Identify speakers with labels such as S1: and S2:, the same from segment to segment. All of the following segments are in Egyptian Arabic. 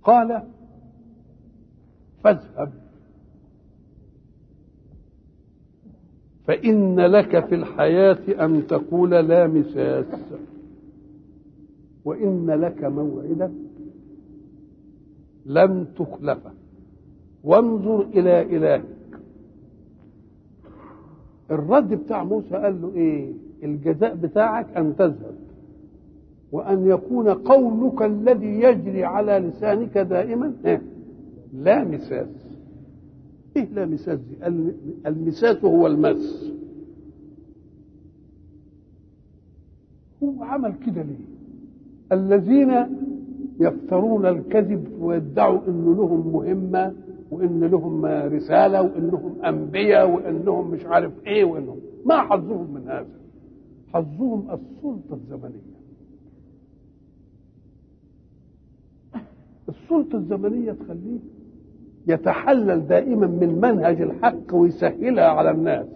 S1: قال فاذهب فإن لك في الحياة أن تقول لا مساس وإن لك موعدا لن تخلفه وانظر إلى إلهك الرد بتاع موسى قال له إيه الجزاء بتاعك أن تذهب وأن يكون قولك الذي يجري على لسانك دائما إيه؟ لا مساس ايه لا مساس دي المساس هو المس هو عمل كده ليه الذين يفترون الكذب ويدعوا ان لهم مهمه وان لهم رساله وانهم انبياء وانهم مش عارف ايه وانهم ما حظهم من هذا حظهم السلطه الزمنيه السلطه الزمنيه تخليه يتحلل دائما من منهج الحق ويسهلها على الناس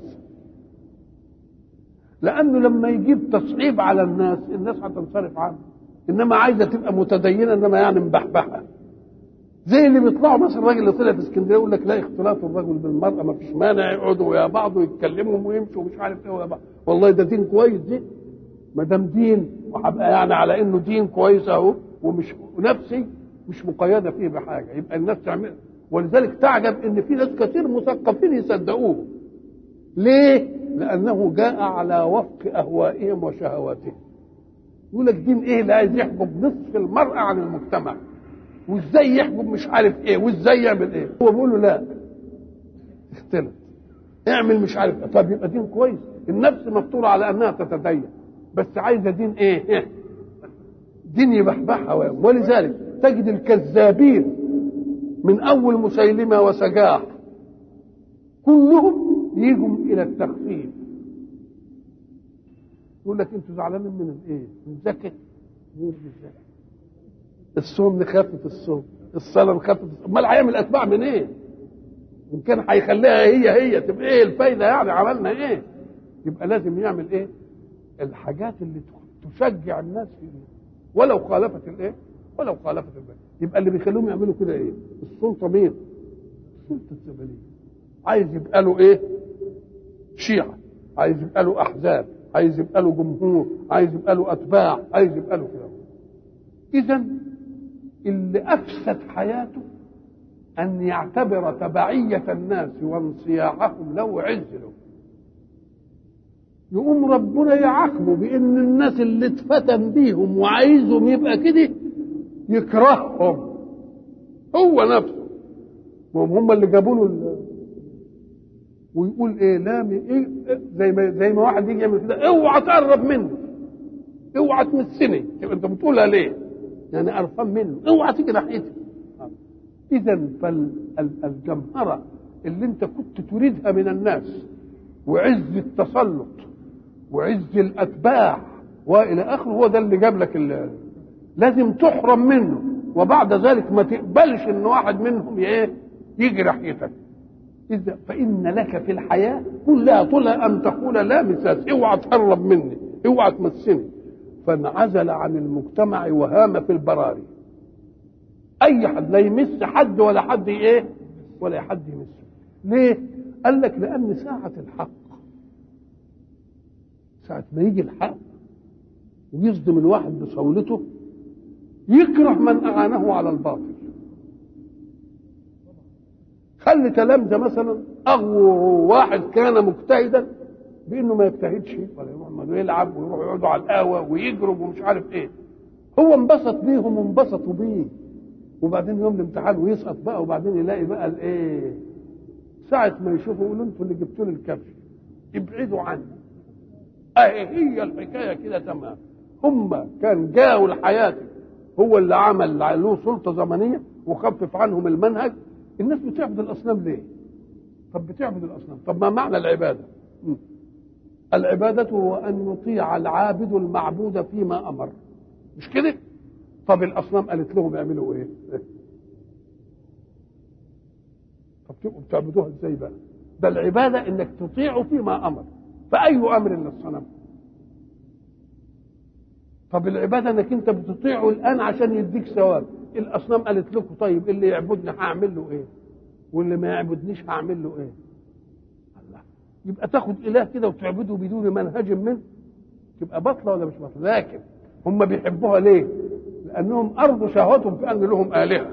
S1: لانه لما يجيب تصعيب على الناس الناس هتنصرف عنه انما عايزه تبقى متدينه انما يعني مبحبحه زي اللي بيطلعوا مثلا الراجل اللي طلع في اسكندريه يقول لك لا اختلاط الرجل بالمراه ما فيش مانع يقعدوا ويا بعض ويتكلموا ويمشوا ومش عارف ايه ويا بعض والله ده دين كويس دي ما دام دين وهبقى يعني على انه دين كويس اهو ومش نفسي مش مقيده فيه بحاجه يبقى الناس تعمل ولذلك تعجب ان في ناس كثير مثقفين يصدقوه ليه لانه جاء على وفق اهوائهم وشهواتهم يقول لك دين ايه اللي عايز يحجب نصف المراه عن المجتمع وازاي يحجب مش عارف ايه وازاي يعمل ايه هو بيقول له لا اختلف اعمل مش عارف إيه. طب يبقى دين كويس النفس مفطوره على انها تتدين بس عايزه دين ايه دين يبحبحها ولذلك تجد الكذابين من اول مسيلمه وسجاح كلهم يجوا الى التخفيف يقول لك انتوا زعلانين من الايه؟ من الزكاه مين الزكاه؟ الصوم نخفف الصوم الصلاه نخفف امال هيعمل اتباع من ايه؟ ان كان هيخليها هي هي تبقى ايه الفايده يعني عملنا ايه؟ يبقى لازم يعمل ايه؟ الحاجات اللي تشجع الناس في ولو خالفت الايه؟ ولو خالفت البيت يبقى اللي بيخليهم يعملوا كده ايه؟ السلطه مين؟ السلطه الزمنيه عايز يبقى له ايه؟ شيعه عايز يبقى له احزاب عايز يبقى له جمهور عايز يبقى له اتباع عايز يبقى له كده اذا اللي افسد حياته ان يعتبر تبعيه الناس وانصياعهم له عز له يقوم ربنا يعاقبه بان الناس اللي اتفتن بيهم وعايزهم يبقى كده يكرههم هو نفسه وهم هم اللي جابوا له ويقول ايه لا ايه زي ما زي ما واحد يجي يعمل كده اوعى تقرب مني اوعى تمسني يبقى انت بتقولها ليه؟ يعني قرفان منه اوعى تيجي ناحيتي اذا فالجمهره اللي انت كنت تريدها من الناس وعز التسلط وعز الاتباع والى اخره هو ده اللي جاب لك اللي لازم تحرم منه وبعد ذلك ما تقبلش ان واحد منهم ايه يجي ناحيتك إذا فإن لك في الحياة كلها طولها أن تقول لا مساس اوعى تقرب مني اوعى تمسني فانعزل عن المجتمع وهام في البراري أي حد لا يمس حد ولا حد إيه ولا حد يمسه ليه؟ قال لك لأن ساعة الحق ساعة ما يجي الحق ويصدم الواحد بصولته يكره من أعانه على الباطل خلي تلامذه مثلا اغووا واحد كان مجتهدا بانه ما يجتهدش ولا يروح يلعب ويروح يقعدوا على القهوه ويجرب ومش عارف ايه هو انبسط بيهم وانبسطوا بيه وبعدين يوم الامتحان ويسقط بقى وبعدين يلاقي بقى الايه ساعة ما يشوفوا يقولوا انتوا اللي جبتوا لي الكبش ابعدوا عني اهي هي الحكايه كده تمام هم كان جاوا الحياه هو اللي عمل له سلطه زمنيه وخفف عنهم المنهج الناس بتعبد الاصنام ليه؟ طب بتعبد الاصنام، طب ما معنى العباده؟ م. العباده هو ان يطيع العابد المعبود فيما امر. مش كده؟ طب الاصنام قالت لهم يعملوا ايه؟ طب تبقوا بتعبدوها ازاي بقى؟ ده العباده انك تطيع فيما امر. فاي امر للصنم؟ طب العباده انك انت بتطيعه الان عشان يديك ثواب الاصنام قالت لكم طيب اللي يعبدني هعمل له ايه واللي ما يعبدنيش هعمل له ايه الله يبقى تاخد اله كده وتعبده بدون منهج منه تبقى بطله ولا مش بطله لكن هم بيحبوها ليه لانهم ارضوا شهوتهم في ان لهم الهه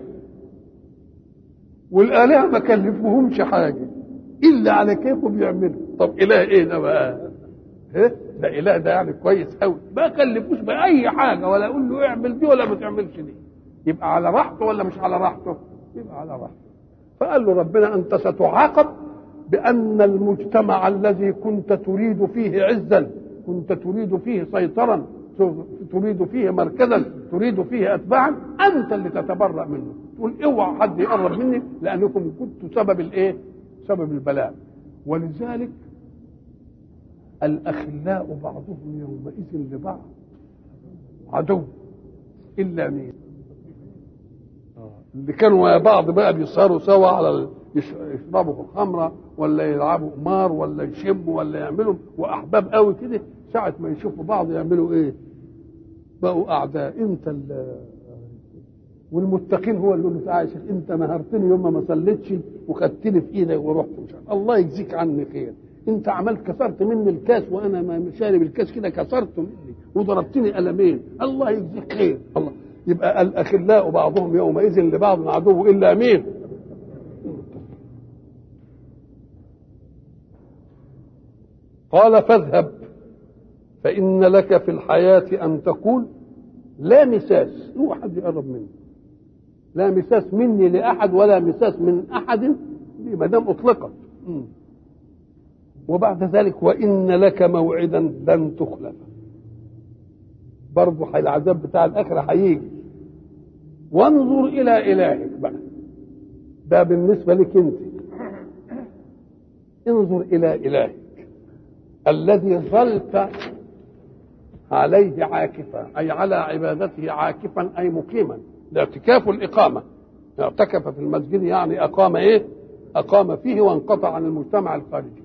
S1: والالهه ما كلفوهمش حاجه الا على كيفهم يعملوا طب اله ايه ده بقى إيه؟ ده اله ده يعني كويس قوي ما كلفوش باي حاجه ولا اقول له اعمل دي ولا ما تعملش دي يبقى على راحته ولا مش على راحته يبقى على راحته فقال له ربنا انت ستعاقب بان المجتمع الذي كنت تريد فيه عزا كنت تريد فيه سيطرا تريد فيه مركزا تريد فيه اتباعا انت اللي تتبرأ منه تقول اوعى حد يقرب مني لانكم كنتوا سبب الايه سبب البلاء ولذلك الاخلاء بعضهم يومئذ لبعض عدو الا مين اللي كانوا يا بعض بقى بيسهروا سوا على يشربوا خمره ولا يلعبوا قمار ولا يشموا ولا يعملوا واحباب قوي كده ساعه ما يشوفوا بعض يعملوا ايه؟ بقوا اعداء انت اللي والمتقين هو اللي يقول له تعالى يا شيخ انت نهرتني يوم ما صليتش وخدتني في ايدك ورحت مش عارف الله يجزيك عني خير انت عملت كسرت مني الكاس وانا ما شارب الكاس كده كسرته مني وضربتني قلمين الله يجزيك خير الله يبقى الاخلاء بعضهم يومئذ لبعض عدو الا مين قال فاذهب فإن لك في الحياة أن تقول لا مساس هو حد يقرب مني لا مساس مني لأحد ولا مساس من أحد ما دام أطلقت وبعد ذلك وإن لك موعدا لن تخلف برضه العذاب بتاع الآخرة هيجي وانظر إلى إلهك بقى ده بالنسبة لك أنت انظر إلى إلهك الذي ظلت عليه عاكفا أي على عبادته عاكفا أي مقيما الاعتكاف الإقامة اعتكف في المسجد يعني أقام إيه أقام فيه وانقطع عن المجتمع الخارجي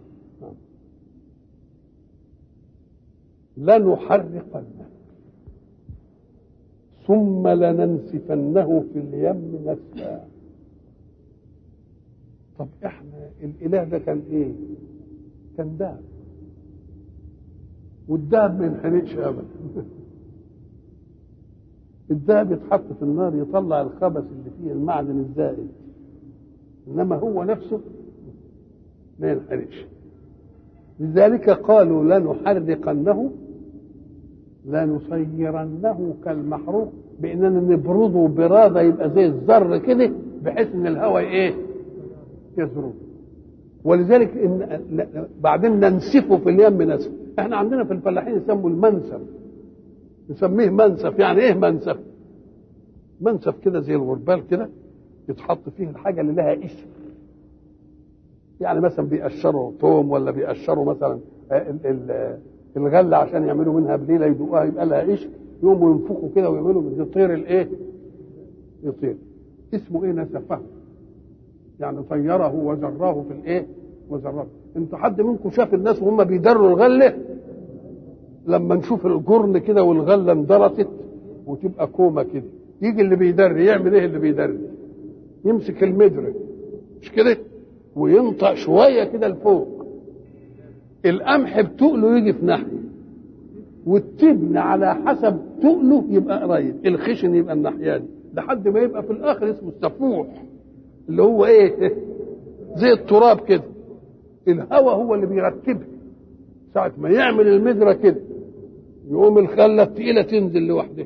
S1: لنحرقنه ثم لننسفنه في اليم نسفا طب احنا الاله ده كان ايه كان دهب والدهب ما ينحرقش ابدا الذهب يتحط في النار يطلع الخبث اللي فيه المعدن الزائد انما هو نفسه ما ينحرقش لذلك قالوا لنحرقنه لنصيرنه كالمحروق باننا نبرده براده يبقى زي الذر كده بحيث ان الهواء ايه يزرد ولذلك إن بعدين ننسفه في اليم نسف احنا عندنا في الفلاحين يسموا المنسف نسميه منسف يعني ايه منسف منسف كده زي الغربال كده يتحط فيه الحاجه اللي لها قشر يعني مثلا بيقشروا توم ولا بيقشروا مثلا الغله عشان يعملوا منها بليله يدوقوها يبقى لها قشر يقوموا ينفخوا كده ويعملوا يطير الايه؟ يطير اسمه ايه نسفه يعني طيره وزراه في الايه؟ وزراه انت حد منكم شاف الناس وهم بيدروا الغله لما نشوف الجرن كده والغله اندرست وتبقى كومه كده يجي اللي بيدري يعمل ايه اللي بيدري يمسك المدر مش كده وينطق شويه كده لفوق القمح بتقله يجي في ناحيه والتبن على حسب تقله يبقى قريب الخشن يبقى الناحيه دي لحد ما يبقى في الاخر اسمه السفوح اللي هو ايه زي التراب كده الهواء هو اللي بيرتبها ساعة ما يعمل المدرة كده يقوم الخلة التقيلة تنزل لوحدها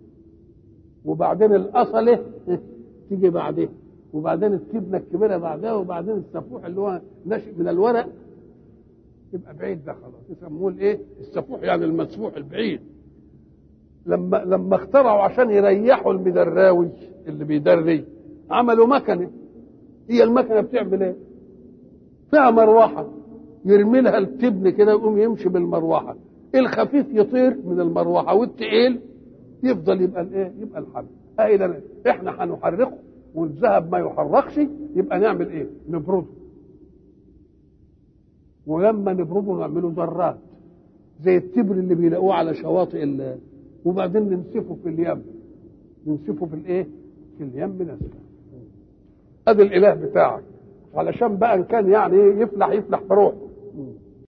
S1: وبعدين الأصلة تيجي بعدها وبعدين التبنة الكبيرة بعدها وبعدين السفوح اللي هو ناشئ من الورق يبقى بعيد ده خلاص يسموه الايه؟ السفوح يعني المسفوح البعيد لما لما اخترعوا عشان يريحوا المدراوي اللي بيدري عملوا مكنه هي المكنه بتعمل ايه؟ فيها مروحه يرمي لها التبن كده يقوم يمشي بالمروحه الخفيف يطير من المروحه والتقيل يفضل يبقى الايه؟ يبقى الحبل اهي احنا هنحرقه والذهب ما يحرقش يبقى نعمل ايه؟ نبرده ولما نبرده نعمله ذرات زي التبر اللي بيلاقوه على شواطئ وبعدين ننسفه في اليم ننسفه في الايه في اليم نسفه ادي الاله بتاعك علشان بقى ان كان يعني يفلح يفلح بروحه